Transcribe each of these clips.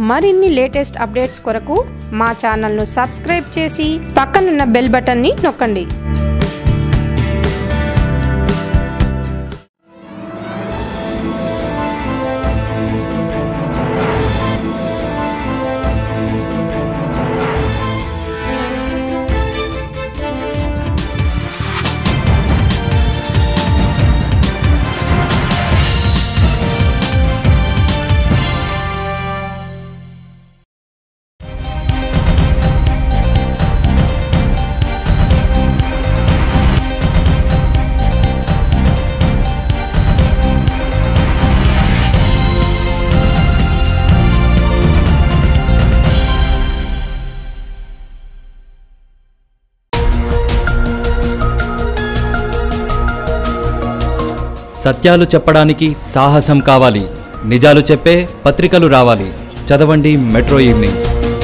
మరిన్ని latest updates కొరకు మా ఛానల్ను సబ్స్క్రైబ్ చేసి పక్కనున్న బెల్ బటన్ని నొక్కండి సత్యాలు చెప్పడానికి సాహసం కావాలి నిజాలు చెప్పే పత్రికలు రావాలి చదవండి మెట్రో ఈవినింగ్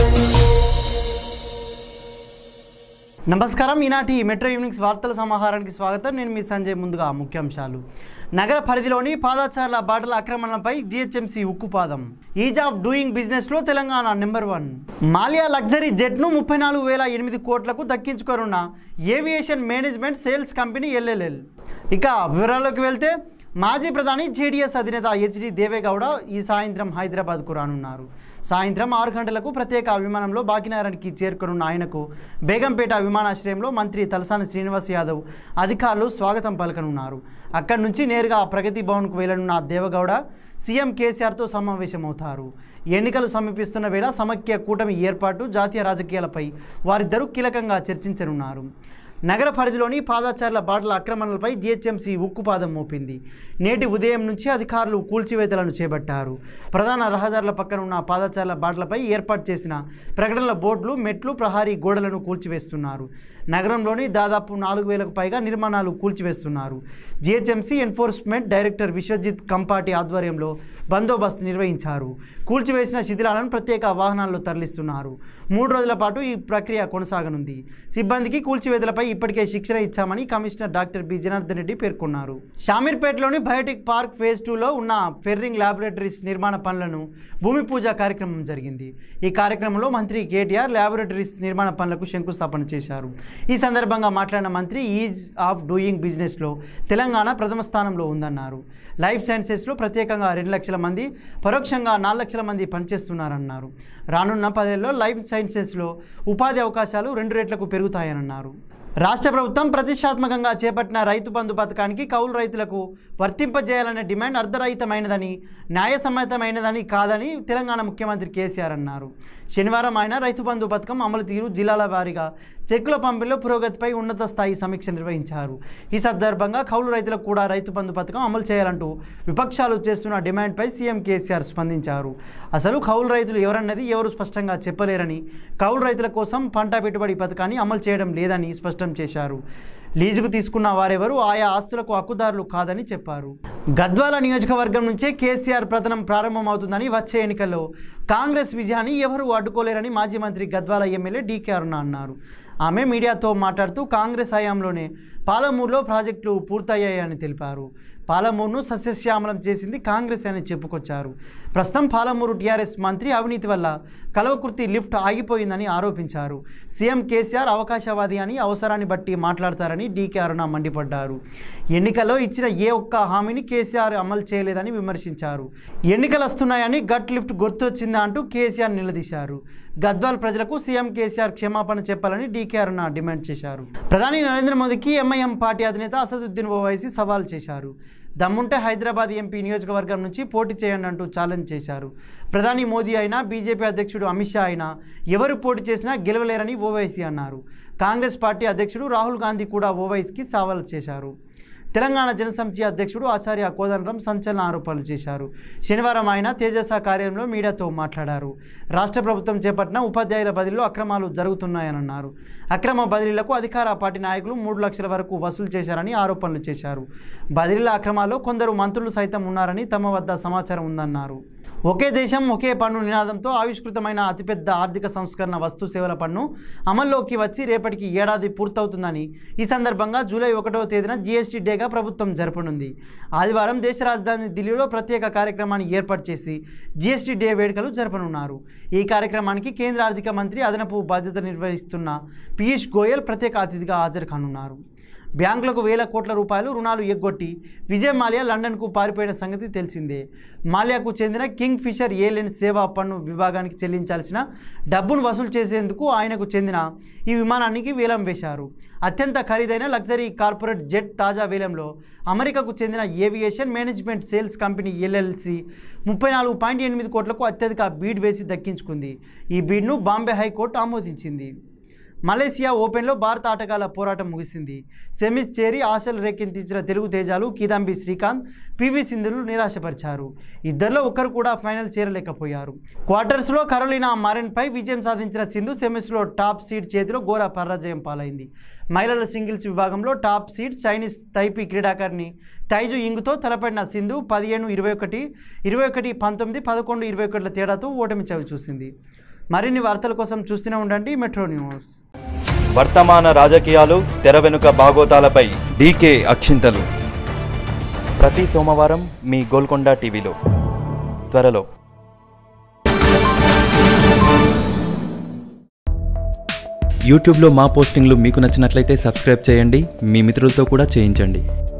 నమస్కారం ఈనాటి మెట్రో ఈవినింగ్స్ వార్తల సమాహారానికి స్వాగతం నేను మీ సంజయ్ ముందుగా ముఖ్యాంశాలు నగర పరిధిలోని పాదాచారుల బాటల ఆక్రమణలపై జిహెచ్ఎంసీ ఉక్కుపాదం ఈజ్ ఆఫ్ డూయింగ్ బిజినెస్లో Telangana number one Mallya luxury జెట్ను ముప్పై నాలుగు వేల ఎనిమిది కోట్లకు దక్కించుకోనున్న aviation management sales company LLL ఇక వివరాల్లోకి వెళ్తే మాజీ ప్రధాని జేడీఎస్ అధినేత హెచ్డి దేవేగౌడ ఈ సాయంత్రం హైదరాబాద్కు రానున్నారు సాయంత్రం ఆరు గంటలకు ప్రత్యేక విమానంలో బాకినారానికి చేరుకున్న ఆయనకు బేగంపేట విమానాశ్రయంలో మంత్రి తలసాని శ్రీనివాస్ యాదవ్ అధికారులు స్వాగతం పలకనున్నారు అక్కడి నుంచి నేరుగా ప్రగతి భవన్కు వెళ్లనున్న దేవగౌడ సీఎం కేసీఆర్తో సమావేశమవుతారు ఎన్నికలు సమీపిస్తున్న వేళ సమైక్య కూటమి ఏర్పాటు జాతీయ రాజకీయాలపై వారిద్దరూ కీలకంగా చర్చించనున్నారు నగర పరిధిలోని పాదాచారుల బాటల ఆక్రమణలపై జిహెచ్ఎంసీ ఉక్కుపాదం మోపింది నేటి ఉదయం నుంచి అధికారులు కూల్చివేతలను చేపట్టారు ప్రధాన రహదారుల పక్కన ఉన్న పాదాచారుల బాటలపై ఏర్పాటు చేసిన ప్రకటనల బోర్డులు మెట్లు ప్రహారీ గోడలను కూల్చివేస్తున్నారు నగరంలోని దాదాపు నాలుగు వేలకు పైగా నిర్మాణాలు కూల్చివేస్తున్నారు GHMC enforcement director Vishwajit Kampati ఆధ్వర్యంలో బందోబస్తు నిర్వహించారు కూల్చివేసిన శిథిలాలను ప్రత్యేక వాహనాల్లో తరలిస్తున్నారు మూడు రోజుల పాటు ఈ ప్రక్రియ కొనసాగనుంది సిబ్బందికి కూల్చివేతలపై ఇప్పటికే శిక్షణ ఇచ్చామని commissioner doctor B Janardhan Reddy పేర్కొన్నారు షామీర్పేటలోని బయోటిక్ పార్క్ ఫేజ్ టూలో ఉన్న ఫెర్రింగ్ ల్యాబొరేటరీస్ నిర్మాణ పనులను భూమి పూజ కార్యక్రమం జరిగింది ఈ కార్యక్రమంలో మంత్రి కేటీఆర్ ల్యాబొరేటరీస్ నిర్మాణ పనులకు శంకుస్థాపన చేశారు ఈ సందర్భంగా మాట్లాడిన మంత్రి ఈజ్ ఆఫ్ డూయింగ్ బిజినెస్లో తెలంగాణ ప్రథమ స్థానంలో ఉందన్నారు లైఫ్ సైన్సెస్లో ప్రత్యేకంగా రెండు లక్షల మంది పరోక్షంగా నాలుగు లక్షల మంది పనిచేస్తున్నారన్నారు రానున్న పదేళ్ళలో లైఫ్ సైన్సెస్లో ఉపాధి అవకాశాలు రెండు రెట్లకు పెరుగుతాయన్నారు రాష్ట్ర ప్రభుత్వం ప్రతిష్టాత్మకంగా చేపట్టిన రైతు బంధు పథకానికి కౌలు రైతులకు వర్తింపజేయాలనే డిమాండ్ అర్ధరహితమైనదని న్యాయసమ్మతమైనదని కాదని తెలంగాణ ముఖ్యమంత్రి కేసీఆర్ అన్నారు శనివారం ఆయన రైతు బంధు పథకం అమలు తీరు జిల్లాల వారీగా చెక్కుల పంపిణీలో పురోగతిపై ఉన్నత స్థాయి సమీక్ష నిర్వహించారు ఈ సందర్భంగా కౌలు రైతులకు కూడా రైతు బంధు పథకం అమలు చేయాలంటూ విపక్షాలు చేస్తున్న డిమాండ్పై సీఎం కేసీఆర్ స్పందించారు అసలు కౌలు రైతులు ఎవరన్నది ఎవరు స్పష్టంగా చెప్పలేరని కౌలు రైతుల కోసం పంట పెట్టుబడి పథకాన్ని అమలు చేయడం లేదని స్పష్టం చేశారు లీజుకు తీసుకున్న వారెవరు ఆయా ఆస్తులకు హక్కుదారులు కాదని చెప్పారు గద్వాల నియోజకవర్గం నుంచే కేసీఆర్ ప్రథనం ప్రారంభమవుతుందని వచ్చే ఎన్నికల్లో కాంగ్రెస్ విజయాన్ని ఎవరూ అడ్డుకోలేరని మాజీ మంత్రి గద్వాల ఎమ్మెల్యే డీకే అరుణ అన్నారు ఆమె మీడియాతో మాట్లాడుతూ కాంగ్రెస్ హయాంలోనే పాలమూరులో ప్రాజెక్టులు పూర్తయ్యాయని తెలిపారు పాలమూరును సస్యశ్యామలం చేసింది కాంగ్రెస్ అని చెప్పుకొచ్చారు ప్రస్తుతం పాలమూరు టీఆర్ఎస్ మంత్రి అవినీతి వల్ల కలవకుర్తి లిఫ్ట్ ఆగిపోయిందని ఆరోపించారు సీఎం కేసీఆర్ అవకాశవాది అని అవసరాన్ని బట్టి మాట్లాడతారని డీకే అరుణ మండిపడ్డారు ఎన్నికల్లో ఇచ్చిన ఏ ఒక్క హామీని కేసీఆర్ అమలు చేయలేదని విమర్శించారు ఎన్నికలు వస్తున్నాయని గట్ లిఫ్ట్ గుర్తొచ్చిందా అంటూ కేసీఆర్ నిలదీశారు గద్వాల్ ప్రజలకు సీఎం కేసీఆర్ క్షమాపణ చెప్పాలని డీకే అరుణ డిమాండ్ చేశారు ప్రధాని నరేంద్ర మోదీకి ఎంఐఎం పార్టీ అధినేత అసదుద్దీన్ ఓవైసీ సవాల్ చేశారు దమ్ముంటే హైదరాబాద్ ఎంపీ నియోజకవర్గం నుంచి పోటీ చేయండి అంటూ ఛాలెంజ్ చేశారు ప్రధాని మోదీ అయినా బీజేపీ అధ్యక్షుడు అమిత్ షా అయినా ఎవరు పోటీ చేసినా గెలవలేరని ఓవైసీ అన్నారు కాంగ్రెస్ పార్టీ అధ్యక్షుడు రాహుల్ గాంధీ కూడా ఓవైసీకి సవాల్ చేశారు తెలంగాణ జనసమితి అధ్యక్షుడు ఆచార్య కోదండరాం సంచలన ఆరోపణలు చేశారు శనివారం ఆయన తేజస కార్యాలయంలో మీడియాతో మాట్లాడారు రాష్ట్ర ప్రభుత్వం చేపట్టిన ఉపాధ్యాయుల బదిలీలో అక్రమాలు జరుగుతున్నాయని అన్నారు అక్రమ బదిలీలకు అధికార పార్టీ నాయకులు మూడు లక్షల వరకు వసూలు చేశారని ఆరోపణలు చేశారు బదిలీల అక్రమాల్లో కొందరు మంత్రులు సైతం ఉన్నారని తమ వద్ద సమాచారం ఉందన్నారు ఒకే దేశం ఒకే పన్ను నినాదంతో ఆవిష్కృతమైన అతిపెద్ద ఆర్థిక సంస్కరణ వస్తు సేవల పన్ను అమల్లోకి వచ్చి రేపటికి ఏడాది పూర్తవుతుందని ఈ సందర్భంగా జూలై ఒకటవ తేదీన జీఎస్టీ డేగా ప్రభుత్వం జరపనుంది ఆదివారం దేశ రాజధాని ఢిల్లీలో ప్రత్యేక కార్యక్రమాన్ని ఏర్పాటు చేసి జీఎస్టీ డే వేడుకలు జరపనున్నారు ఈ కార్యక్రమానికి కేంద్ర ఆర్థిక మంత్రి అదనపు బాధ్యత నిర్వహిస్తున్న పీయూష్ గోయల్ ప్రత్యేక అతిథిగా హాజరు కానున్నారు బ్యాంకులకు వేల కోట్ల రూపాయలు రుణాలు ఎగ్గొట్టి విజయ్ మాల్యా లండన్కు పారిపోయిన సంగతి తెలిసిందే మాల్యాకు చెందిన కింగ్ ఫిషర్ ఎయిర్లైన్స్ సేవా పన్ను విభాగానికి చెల్లించాల్సిన డబ్బును వసూలు చేసేందుకు ఆయనకు చెందిన ఈ విమానానికి వేలం వేశారు అత్యంత ఖరీదైన లగ్జరీ కార్పొరేట్ జెట్ తాజా వేలంలో అమెరికాకు చెందిన aviation management sales company LLC ముప్పై నాలుగు పాయింట్ ఎనిమిది కోట్లకు అత్యధిక బీడ్ వేసి దక్కించుకుంది ఈ బీడ్ను బాంబే హైకోర్టు ఆమోదించింది మలేసియా ఓపెన్లో భారత ఆటగాళ్ల పోరాటం ముగిసింది సెమీస్ చేరి ఆశలు రేకెత్తించిన తెలుగు తేజాలు కిదాంబి శ్రీకాంత్ పివి సింధులు నిరాశపరిచారు ఇద్దరిలో ఒక్కరు కూడా ఫైనల్ చేరలేకపోయారు క్వార్టర్స్లో కరోలినా మారెన్పై విజయం సాధించిన సింధు సెమీస్లో టాప్ సీడ్ చేతిలో ఘోర పరాజయం పాలైంది మహిళల సింగిల్స్ విభాగంలో టాప్ సీడ్ చైనీస్ తైపీ క్రీడాకారిణి తైజు ఇంగుతో తలపడిన సింధు పదిహేను ఇరవై ఒకటి ఇరవై ఒకటి పంతొమ్మిది పదకొండు ఇరవై ఒకటిల తేడాతో ఓటమి చవి చూసింది మరిన్ని వార్తల కోసం చూస్తూనే ఉండండి మెట్రో న్యూస్ వర్తమాన రాజకీయాలు తెర వెనుక బాగోతాలపై డీకే అక్షింతలు ప్రతి సోమవారం మీ గోల్కొండ టీవీలో త్వరలో యూట్యూబ్లో మా పోస్టింగ్లు మీకు నచ్చినట్లయితే సబ్స్క్రైబ్ చేయండి మీ మిత్రులతో కూడా చేయించండి